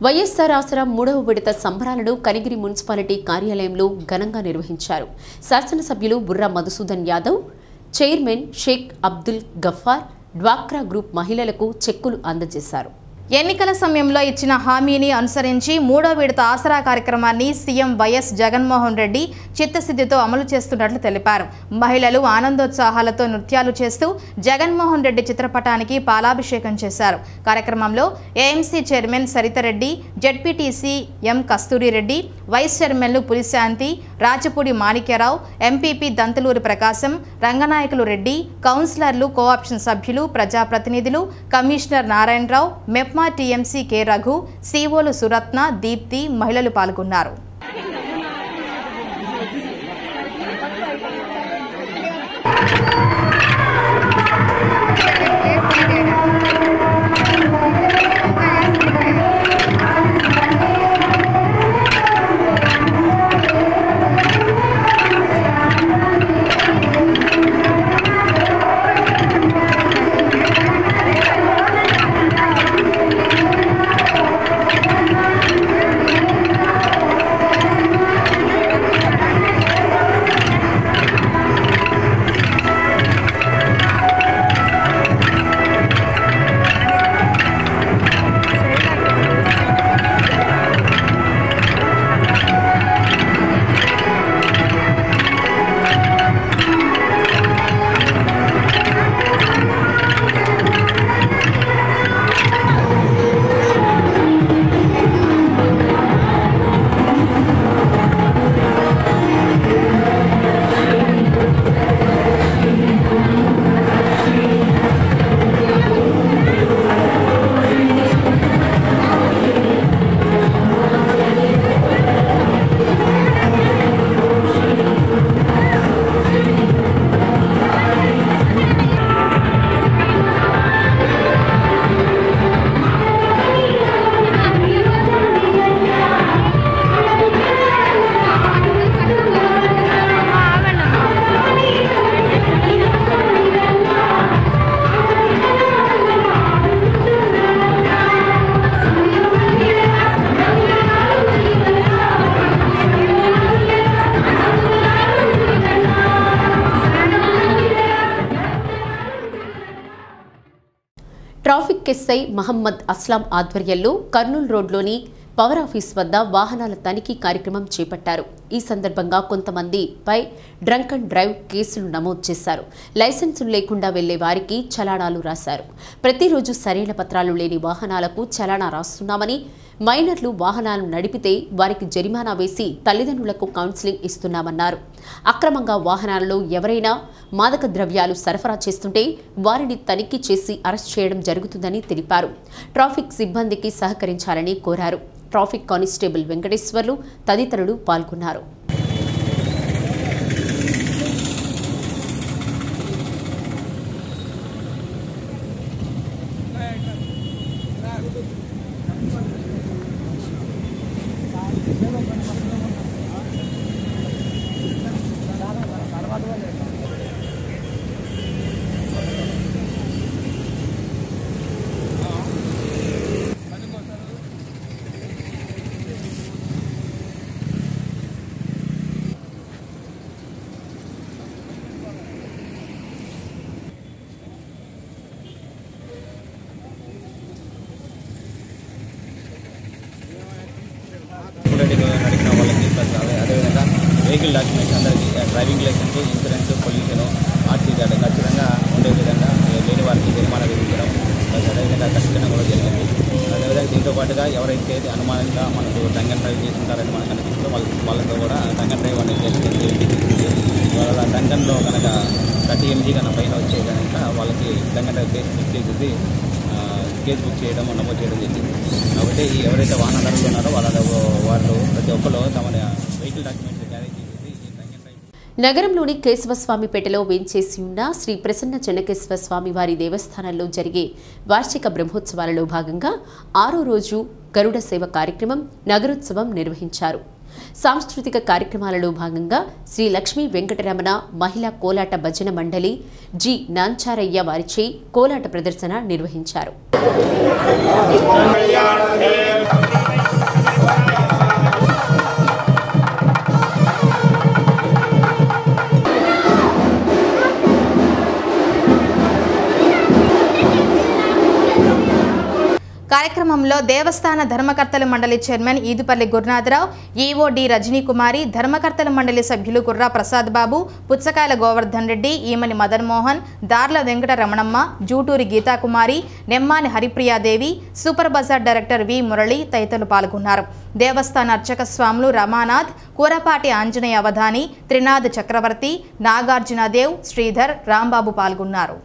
వైఎస్ఆర్ ఆసరా మూడవ విడత సంబరాలను కనిగిరి మున్సిపాలిటీ కార్యాలయంలో ఘనంగా నిర్వహించారు శాసనసభ్యులు బుర్రా మధుసూదన్ యాదవ్ చైర్మన్ షేక్ అబ్దుల్ గఫార్ డ్వాక్రా గ్రూప్ మహిళలకు చెక్కులు అందజేశారు ఎన్నికల సమయంలో ఇచ్చిన హామీని అనుసరించి మూడో విడత ఆసరా కార్యక్రమాన్ని సీఎం వైఎస్ జగన్మోహన్ రెడ్డి చిత్తశుద్ధితో అమలు చేస్తున్నట్లు తెలిపారు మహిళలు ఆనందోత్సాహాలతో నృత్యాలు చేస్తూ జగన్మోహన్ రెడ్డి చిత్రపటానికి పాలాభిషేకం చేశారు కార్యక్రమంలో AMC chairman Saritareddy ZPTC M Kasturireddy vice చైర్మన్లు పులిశాంతి రాచపూడి మాణిక్యరావు ఎంపీపీ దంతలూరి ప్రకాశం రంగనాయకులు రెడ్డి కౌన్సిలర్లు కోఆప్షన్ సభ్యులు ప్రజాప్రతినిధులు commissioner Narayanarao MEPMA TMC K Raghu సీఓలు సురత్న దీప్తి మహిళలు పాల్గొన్నారు ట్రాఫిక్ ఎస్ఐ మహమ్మద్ అస్లాం ఆధ్వర్యంలో కర్నూలు రోడ్లోని పవర్ ఆఫీస్ వద్ద వాహనాల తనిఖీ కార్యక్రమం చేపట్టారు ఈ సందర్భంగా కొంతమందిపై డ్రంక్ అండ్ డ్రైవ్ కేసులు నమోదు చేశారు లైసెన్సులు లేకుండా వెళ్లే వారికి చలానాలు రాశారు ప్రతిరోజు సరైన పత్రాలు లేని వాహనాలకు చలానా రాస్తున్నామని మైనర్లు వాహనాలను నడిపితే వారికి జరిమానా వేసి తల్లిదండ్రులకు కౌన్సిలింగ్ ఇస్తున్నామన్నారు అక్రమంగా వాహనాలలో ఎవరైనా మాదక ద్రవ్యాలు సరఫరా చేస్తుంటే వారిని తనిఖీ చేసి అరెస్ట్ చేయడం జరుగుతుందని తెలిపారు ట్రాఫిక్ సిబ్బందికి సహకరించాలని కోరారు ట్రాఫిక్ కానిస్టేబుల్ వెంకటేశ్వర్లు తదితరులు పాల్గొన్నారు స్టూడెంట్ నడిపిన వాళ్ళకి ప్లస్ అదే అదేవిధంగా వెహికల్ డాక్యుమెంట్స్ అందరికీ driving licence insurance pollution RC card ఖచ్చితంగా ఉండే విధంగా లేని వారికి జరిమానా విధించడం ప్లస్ అదేవిధంగా ఖచ్చితంగా కూడా జరిగింది అదేవిధంగా దీంతో పాటుగా ఎవరైతే అనుమానంగా మనకు డంగన్ డ్రైవ్ చేస్తుంటారని మనకు అనిపిస్తుందో వాళ్ళ వాళ్ళతో కూడా డంగన్ డ్రైవ్ అనేది జరిగింది వాళ్ళ డంగన్లో కనుక థర్టీ ఎంజీ కనుక పైన వచ్చే కనుక వాళ్ళకి డంగన్ డ్రైవ్ కేసు బుక్ చేసేసి ఆ, కేసు బుక్ చేయడం నమోదు చేయడం జరిగింది కాబట్టి ఈ ఎవరైతే వాహనదారులు ఉన్నారో వాళ్ళ వాళ్ళు ప్రతి ఒక్కరు తమ వెహికల్ డాక్యుమెంట్స్ క్యారీ చేసేసి ఈ డంగన్ డ్రైవ్ నగరంలోని కేశవస్వామిపేటలో వేంచేసి ఉన్న శ్రీ ప్రసన్న చెన్నకేశ్వర స్వామి వారి దేవస్థానంలో జరిగే వార్షిక బ్రహ్మోత్సవాలలో భాగంగా ఆరో రోజు గరుడ సేవ కార్యక్రమం నగరోత్సవం నిర్వహించారు సాంస్కృతిక కార్యక్రమాలలో భాగంగా శ్రీ లక్ష్మీ వెంకటరమణ మహిళా కోలాట భజన మండలి జి నాంచారయ్య వారిచే కోలాట ప్రదర్శన నిర్వహించారు కళ్యాణం కార్యక్రమంలో దేవస్థాన ధర్మకర్తల మండలి chairman Edupalli Gurunatharao EO D Rajanikumari ధర్మకర్తల మండలి సభ్యులు గుర్రా ప్రసాద్ బాబు పుచ్చకాయల Govardhan Reddy ఈమని Madan Mohan Darla Venkata Ramanamma Juturi Geetakumari Nemmani Haripriyadevi super bazaar director V Murali తదితరులు పాల్గొన్నారు దేవస్థాన అర్చక స్వాములు రమానాథ్ కూరపాటి ఆంజనేయ అవధాని త్రినాథ్ చక్రవర్తి నాగార్జునదేవ్ శ్రీధర్ రాంబాబు పాల్గొన్నారు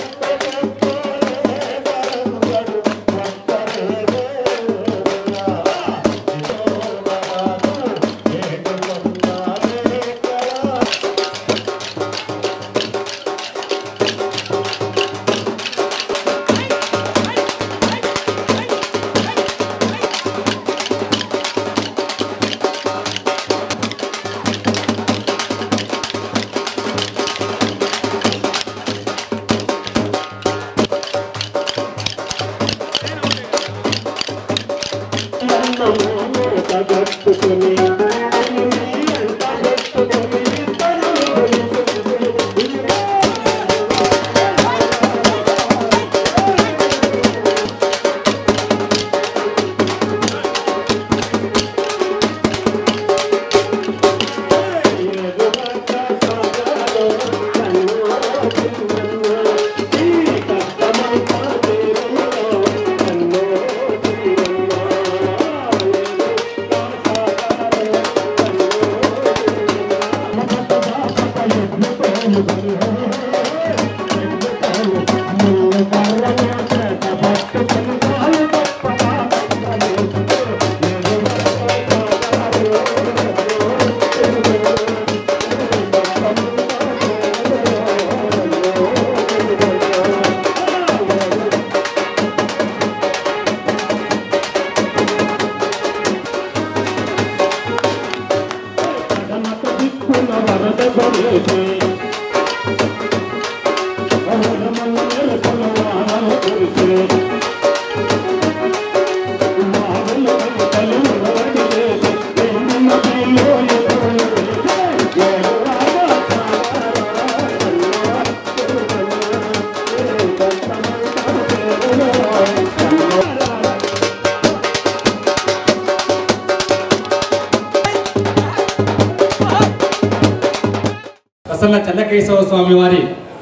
ప్రసన్న చెన్నకేశవ స్వామి వారి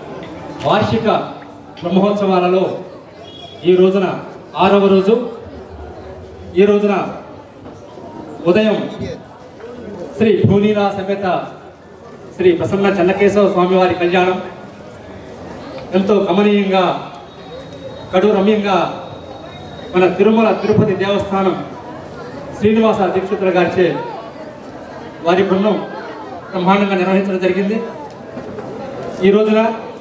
వార్షిక బ్రహ్మోత్సవాలలో ఈ రోజున ఆరవ రోజు ఈ రోజున ఉదయం శ్రీ భూనీలా సమేత శ్రీ ప్రసన్న చెన్నకేశవ స్వామి వారి కళ్యాణం ఎంతో గమనీయంగా కడు రమ్యంగా మన తిరుమల తిరుపతి దేవస్థానం శ్రీనివాస దీక్షితుల గారిచే వారి బృందం బ్రహ్మాండంగా నిర్వహించడం జరిగింది ఈ రోజున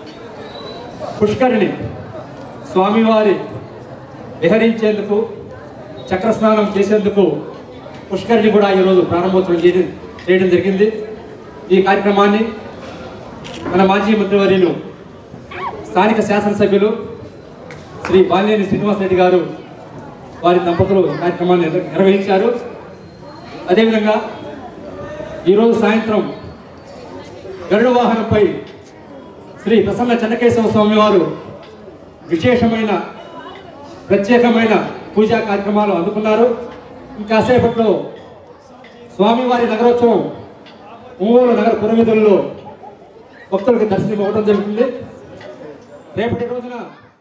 పుష్కరిణి స్వామివారి విహరించేందుకు చక్రస్నానం చేసేందుకు పుష్కరిణి కూడా ఈరోజు ప్రారంభోత్సవం చేయడం చేయడం జరిగింది ఈ కార్యక్రమాన్ని మన మాజీ మంత్రివర్యులు స్థానిక శాసనసభ్యులు శ్రీ బాలినేని శ్రీనివాసరెడ్డి గారు వారి దంపతులు కార్యక్రమాన్ని నిర్వ- నిర్వహించారు అదేవిధంగా ఈరోజు సాయంత్రం గరుడ వాహనంపై శ్రీ ప్రసన్న చెన్నకేశవ స్వామి వారు విశేషమైన ప్రత్యేకమైన పూజా కార్యక్రమాలు అందుకున్నారు ఇంకాసేపట్లో స్వామివారి నగరోత్సవం ఒంగోలు నగర పురవిధుల్లో భక్తులకు దర్శనం ఇవ్వడం జరుగుతుంది రేపటి రోజున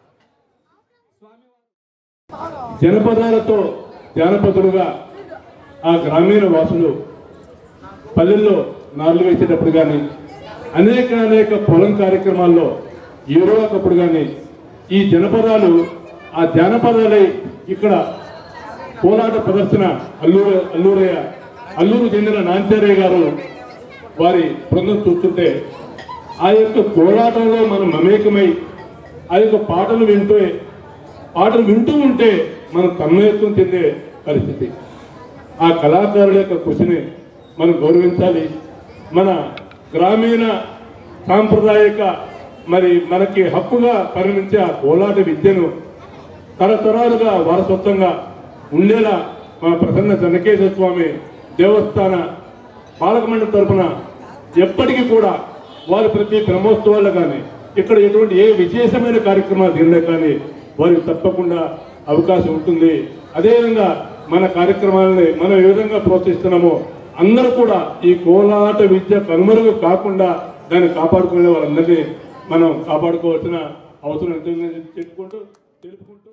జనపదాలతో జానపదులుగా ఆ గ్రామీణ వాసులు పల్లెల్లో నార్లు వేసేటప్పుడు కానీ అనేక అనేక పొలం కార్యక్రమాల్లో ఏరోకప్పుడు కానీ ఈ జనపదాలు ఆ జానపదాలై ఇక్కడ పోరాట ప్రదర్శన అల్లూరు అల్లూరయ్య అల్లూరు చెందిన నాంచారయ్య గారు వారి బృందం చూస్తుంటే ఆ యొక్క పోరాటంలో మనం మమేకమై ఆ యొక్క పాటలు వింటూ పాటలు వింటూ ఉంటే మనం తన్మయత్వం చెందే పరిస్థితి ఆ కళాకారుల యొక్క కృషిని మనం గౌరవించాలి మన గ్రామీణ సాంప్రదాయక మరి మనకి హక్కుగా పరిణించే ఆ కోలాట విద్యను తరతరాలుగా వారసత్వంగా ఉండేలా మన ప్రసన్న చెన్నకేశ్వర స్వామి దేవస్థాన పాలక మండలి తరపున ఎప్పటికీ కూడా వారు ప్రతి బ్రహ్మోత్సవాల్లో కానీ ఇక్కడ ఎటువంటి ఏ విశేషమైన కార్యక్రమాలు జరిగినా కానీ వారికి తప్పకుండా అవకాశం ఉంటుంది అదేవిధంగా మన కార్యక్రమాలని మనం ఏ విధంగా ప్రోత్సహిస్తున్నామో అందరూ కూడా ఈ కోలాట విద్య కనుమరుగు కాకుండా దాన్ని కాపాడుకునే వాళ్ళందరినీ మనం కాపాడుకోవాల్సిన అవసరం ఎంతుందని చెప్పుకుంటూ తెలుపుకుంటూ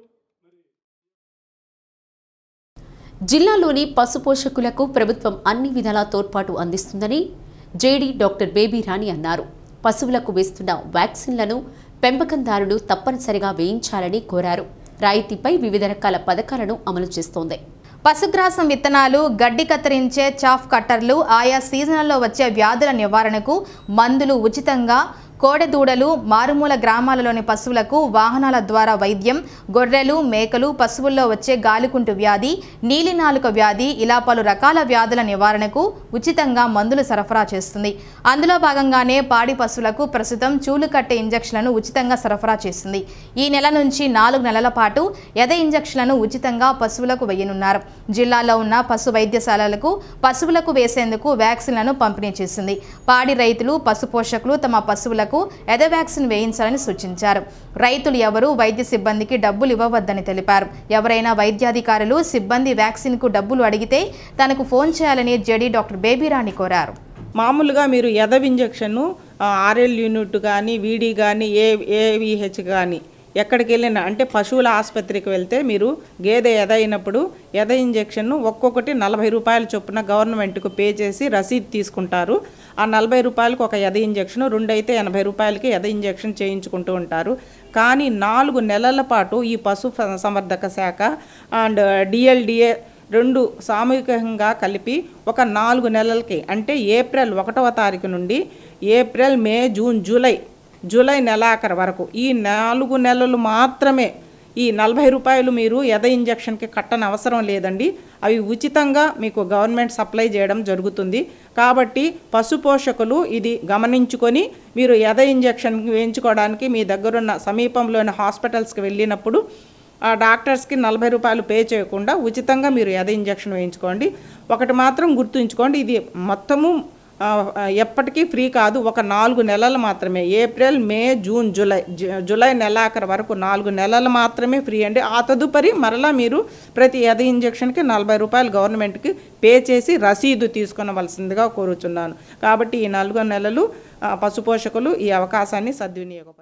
జిల్లాలోని పశు పోషకులకు ప్రభుత్వం అన్ని విధాలా తోడ్పాటు అందిస్తుందని జేడీ డాక్టర్ బేబీ రాణి అన్నారు పశువులకు వేస్తున్న వ్యాక్సిన్లను పెంపకందారులు తప్పనిసరిగా వేయించాలని కోరారు రాయితీపై వివిధ రకాల పథకాలను అమలు చేస్తోంది పశుగ్రాసం విత్తనాలు గడ్డి కత్తిరించే చాఫ్ కట్టర్లు ఆయా సీజన్లలో వచ్చే వ్యాధుల నివారణకు మందులు ఉచితంగా కోడెదూడలు మారుమూల గ్రామాలలోని పశువులకు వాహనాల ద్వారా వైద్యం గొర్రెలు మేకలు పశువుల్లో వచ్చే గాలికుంటు వ్యాధి నీలినాలుక వ్యాధి ఇలా పలు రకాల వ్యాధుల నివారణకు ఉచితంగా మందులు సరఫరా చేస్తుంది అందులో భాగంగానే పాడి పశువులకు ప్రస్తుతం చూలు కట్టే ఇంజక్షన్లను ఉచితంగా సరఫరా చేస్తుంది ఈ నెల నుంచి నాలుగు నెలల పాటు ఎద ఇంజక్షన్లను ఉచితంగా పశువులకు వేయనున్నారు జిల్లాలో ఉన్న పశు వైద్యశాలలకు పశువులకు వేసేందుకు వ్యాక్సిన్లను పంపిణీ చేసింది పాడి రైతులు పశు పోషకులు తమ పశువులకు ఎద వ్యాక్సిన్ వేయించాలని సూచించారు రైతులు ఎవరూ వైద్య సిబ్బందికి డబ్బులు ఇవ్వవద్దని తెలిపారు ఎవరైనా వైద్యాధికారులు సిబ్బంది వ్యాక్సిన్కు డబ్బులు అడిగితే తనకు ఫోన్ చేయాలని జేడీ డాక్టర్ బేబీరాణి కోరారు మామూలుగా మీరు ఎదవ్ ఇంజక్షను ఆర్ఎల్ యూనిట్ కానీ వీడి కానీ ఏ ఏవిహెచ్ కానీ ఎక్కడికి వెళ్ళినా అంటే పశువుల ఆసుపత్రికి వెళ్తే మీరు గేదె ఎద అయినప్పుడు ఎద ఇంజక్షన్ను ఒక్కొక్కటి నలభై రూపాయల చొప్పున గవర్నమెంట్కు పే చేసి రసీదు తీసుకుంటారు ఆ నలభై రూపాయలకు ఒక ఎద ఇంజక్షన్ రెండు అయితే ఎనభై రూపాయలకి ఎద ఇంజక్షన్ చేయించుకుంటూ ఉంటారు కానీ నాలుగు నెలల పాటు ఈ పశు ఫ- సంవర్ధక శాఖ అండ్ డిఎల్డిఏ రెండు సామూహికంగా కలిపి ఒక నాలుగు నెలలకి అంటే ఏప్రిల్ ఒకటవ తారీఖు నుండి April May June July July నెలాఖరు వరకు ఈ నాలుగు నెలలు మాత్రమే ఈ నలభై రూపాయలు మీరు ఎద ఇంజక్షన్కి కట్టని అవసరం లేదండి అవి ఉచితంగా మీకు గవర్నమెంట్ సప్లై చేయడం జరుగుతుంది కాబట్టి పశు పోషకులు ఇది గమనించుకొని మీరు ఎద ఇంజక్షన్ వేయించుకోవడానికి మీ దగ్గరున్న సమీపంలోని హాస్పిటల్స్కి వెళ్ళినప్పుడు ఆ డాక్టర్స్కి నలభై రూపాయలు పే చేయకుండా ఉచితంగా మీరు ఎద ఇంజక్షన్ వేయించుకోండి ఒకటి మాత్రం గుర్తుంచుకోండి ఇది మొత్తము ఆ, ఎప్పటికీ ఫ్రీ కాదు ఒక నాలుగు నెలలు మాత్రమే ఏప్రిల్ మే జూన్ జూలై జు- జూలై నెలాఖరు వరకు నాలుగు నెలలు మాత్రమే ఫ్రీ అండి ఆ తదుపరి మరలా మీరు ప్రతి ఎద ఇంజక్షన్కి నలభై రూపాయలు గవర్నమెంట్కి పే చేసి రసీదు తీసుకొనవలసిందిగా కోరుచున్నాను కాబట్టి ఈ నాలుగు నెలలు ఆ, పశుపోషకులు ఈ అవకాశాన్ని సద్వినియోగపరచు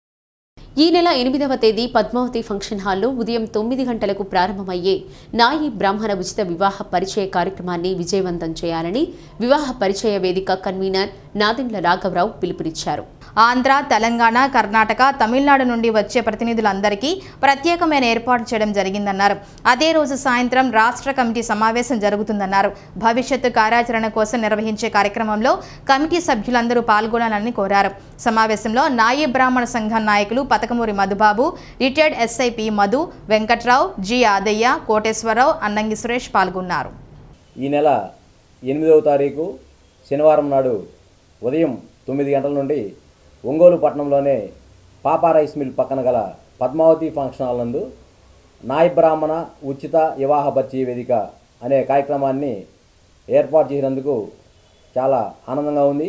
ఈ నెల ఎనిమిదవ తేదీ పద్మావతి ఫంక్షన్ హాల్లో ఉదయం తొమ్మిది గంటలకు ప్రారంభమయ్యే నాయి బ్రాహ్మణ ఉచిత వివాహ పరిచయ కార్యక్రమాన్ని విజయవంతం చేయాలని వివాహ పరిచయ వేదిక కన్వీనర్ నాదెండ్ల రాఘవరావు పిలుపునిచ్చారు ఆంధ్ర తెలంగాణ కర్ణాటక తమిళనాడు నుండి వచ్చే ప్రతినిధులందరికీ ప్రత్యేకమైన ఏర్పాటు చేయడం జరిగిందన్నారు అదే రోజు సాయంత్రం రాష్ట్ర కమిటీ సమావేశం జరుగుతుందన్నారు భవిష్యత్తు కార్యాచరణ కోసం నిర్వహించే కార్యక్రమంలో కమిటీ సభ్యులందరూ పాల్గొనాలని కోరారు సమావేశంలో నాయీ బ్రాహ్మణ సంఘం నాయకులు పతకమూరి మధుబాబు రిటైర్డ్ ఎస్ఐపి మధు వెంకట్రావు జి ఆదయ్య కోటేశ్వరరావు అన్నంగి సురేష్ పాల్గొన్నారు ఈ నెల ఎనిమిదవ తారీఖు శనివారం నాడు ఉదయం తొమ్మిది గంటల నుండి ఒంగోలు పట్టణంలోనే పాపా రైస్ మిల్ పక్కన గల పద్మావతి ఫంక్షన్ హాల్ నందు నాయ బ్రాహ్మణ ఉచిత వివాహ పరిచయ వేదిక అనే కార్యక్రమాన్ని ఏర్పాటు చేసినందుకు చాలా ఆనందంగా ఉంది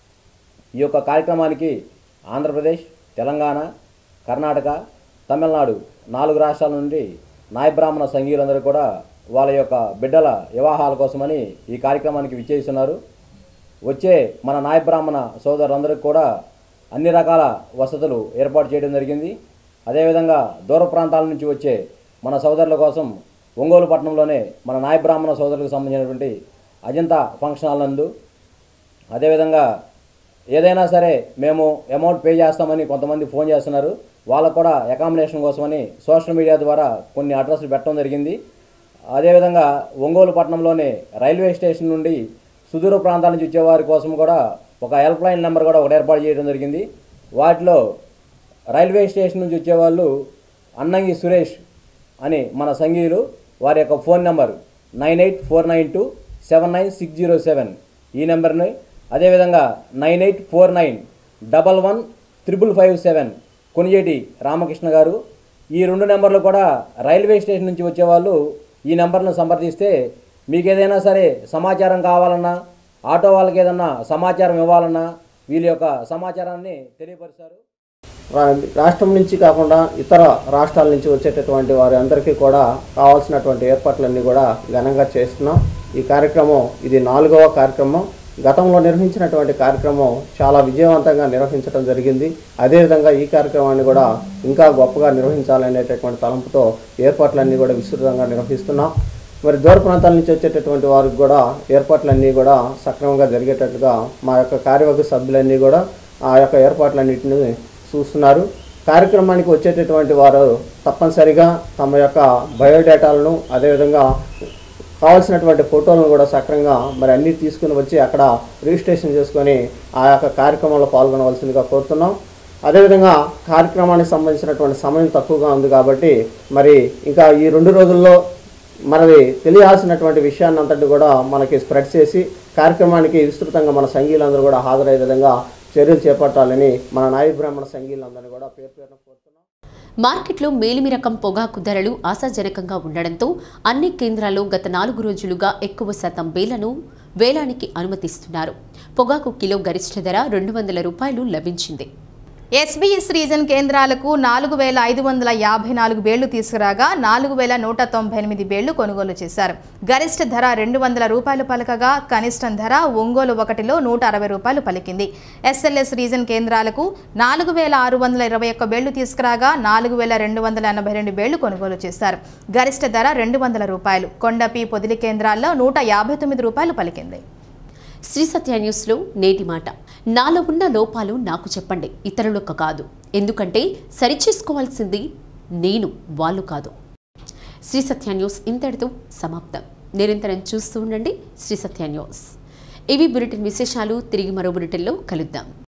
ఈ యొక్క కార్యక్రమానికి ఆంధ్రప్రదేశ్ తెలంగాణ కర్ణాటక తమిళనాడు నాలుగు రాష్ట్రాల నుండి నాయ బ్రాహ్మణ సంఘీయులందరూ కూడా వాళ్ళ యొక్క బిడ్డల వివాహాల కోసమని ఈ కార్యక్రమానికి విచ్చేస్తున్నారు వచ్చే మన నాయ బ్రాహ్మణ సోదరులందరికీ కూడా అన్ని రకాల వసతులు ఏర్పాటు చేయడం జరిగింది అదేవిధంగా దూర ప్రాంతాల నుంచి వచ్చే మన సోదరుల కోసం ఒంగోలు పట్టణంలోనే మన నాయ బ్రాహ్మణ సోదరులకు సంబంధించినటువంటి అజంతా ఫంక్షన్ హాల్ నందు అదేవిధంగా ఏదైనా సరే మేము అమౌంట్ పే చేస్తామని కొంతమంది ఫోన్ చేస్తున్నారు వాళ్ళకు కూడా అకామిడేషన్ కోసమని సోషల్ మీడియా ద్వారా కొన్ని అడ్రస్లు పెట్టడం జరిగింది అదేవిధంగా ఒంగోలు పట్టణంలోని రైల్వే స్టేషన్ నుండి సుదూర ప్రాంతాల నుంచి వచ్చేవారి కోసం కూడా ఒక హెల్ప్ లైన్ నెంబర్ కూడా ఒకటి ఏర్పాటు చేయడం జరిగింది వాటిలో రైల్వే స్టేషన్ నుంచి వచ్చేవాళ్ళు అన్నంగి సురేష్ అని మన సంఘీయులు వారి యొక్క phone number nine eight four nine two seven nine six zero seven ఈ నెంబర్ని అదేవిధంగా nine eight four nine double one triple five seven Konijeti Ramakrishna గారు ఈ రెండు నెంబర్లు కూడా రైల్వే స్టేషన్ నుంచి వచ్చేవాళ్ళు ఈ నెంబర్ను సంప్రదిస్తే మీకు ఏదైనా సరే సమాచారం కావాలన్నా ఆటో వాళ్ళకి ఏదన్నా సమాచారం ఇవ్వాలన్నా వీళ్ళ యొక్క సమాచారాన్ని తెలియపరుస్తారు రా- రాష్ట్రం నుంచి కాకుండా ఇతర రాష్ట్రాల నుంచి వచ్చేటటువంటి వారి అందరికీ కూడా కావాల్సినటువంటి ఏర్పాట్లన్నీ కూడా ఘనంగా చేస్తున్నాం ఈ కార్యక్రమం ఇది నాలుగవ కార్యక్రమం గతంలో నిర్వహించినటువంటి కార్యక్రమం చాలా విజయవంతంగా నిర్వహించడం జరిగింది అదేవిధంగా ఈ కార్యక్రమాన్ని కూడా ఇంకా గొప్పగా నిర్వహించాలనేటటువంటి తలంపుతో ఏర్పాట్లన్నీ కూడా విస్తృతంగా నిర్వహిస్తున్నాం మరి దూర ప్రాంతాల నుంచి వచ్చేటటువంటి వారికి కూడా ఏర్పాట్లన్నీ కూడా సక్రమంగా జరిగేటట్టుగా మా యొక్క కార్యవర్గ సభ్యులన్నీ కూడా ఆ యొక్క ఏర్పాట్లన్నింటినీ చూస్తున్నారు కార్యక్రమానికి వచ్చేటటువంటి వారు తప్పనిసరిగా తమ యొక్క బయోడేటాలను అదేవిధంగా కావాల్సినటువంటి ఫోటోలను కూడా సక్రంగా మరి అన్నీ తీసుకుని వచ్చి అక్కడ రిజిస్ట్రేషన్ చేసుకొని ఆ యొక్క కార్యక్రమంలో పాల్గొనవలసిందిగా కోరుతున్నాం అదేవిధంగా కార్యక్రమానికి సంబంధించినటువంటి సమయం తక్కువగా ఉంది కాబట్టి మరి ఇంకా ఈ రెండు రోజుల్లో మనది తెలియాల్సినటువంటి విషయాన్ని అంతటి కూడా మనకి స్ప్రెడ్ చేసి కార్యక్రమానికి విస్తృతంగా మన సంఘీయులందరూ కూడా హాజరయ్యే విధంగా చర్యలు చేపట్టాలని మన నాయ బ్రాహ్మణ సంఘీయులందరినీ కూడా పేరు పేరున కోరుతున్నాం మార్కెట్లో మేలిమి రకం పొగాకు ధరలు ఆశాజనకంగా ఉండడంతో అన్ని కేంద్రాల్లో గత నాలుగు రోజులుగా ఎక్కువ శాతం బేలను వేలానికి అనుమతిస్తున్నారు పొగాకు కిలో గరిష్ట ధర రెండు వందల రూపాయలు లభించింది ఎస్బీఎస్ రీజన్ కేంద్రాలకు నాలుగు వేల ఐదు వందల యాభై నాలుగు బేళ్లు తీసుకురాగా నాలుగు వేల నూట తొంభై ఎనిమిది బేళ్లు కొనుగోలు చేశారు గరిష్ట ధర రెండు వందల రూపాయలు పలకగా కనిష్టం ధర ఒంగోలు ఒకటిలో నూట అరవై రూపాయలు పలికింది ఎస్ఎల్ఎస్ రీజన్ కేంద్రాలకు నాలుగు వేల ఆరు వందల ఇరవై ఒక్క బేళ్లు తీసుకురాగా నాలుగు వేల రెండు వందల ఎనభై రెండు బేళ్లు కొనుగోలు చేశారు గరిష్ట ధర రెండు వందల రూపాయలు కొండపి పొదిలి కేంద్రాల్లో నూట యాభై తొమ్మిది రూపాయలు పలికింది శ్రీ సత్య న్యూస్లో నేటి మాట నాలో ఉన్న లోపాలు నాకు చెప్పండి ఇతరులకు కాదు ఎందుకంటే సరిచేసుకోవాల్సింది నేను వాళ్ళు కాదు శ్రీ సత్య న్యూస్ ఇంతటితో సమాప్తం నిరంతరం చూస్తూ ఉండండి శ్రీ సత్య న్యూస్ ఇవి బులెటిన్ విశేషాలు తిరిగి మరో బులెటిన్లో కలుద్దాం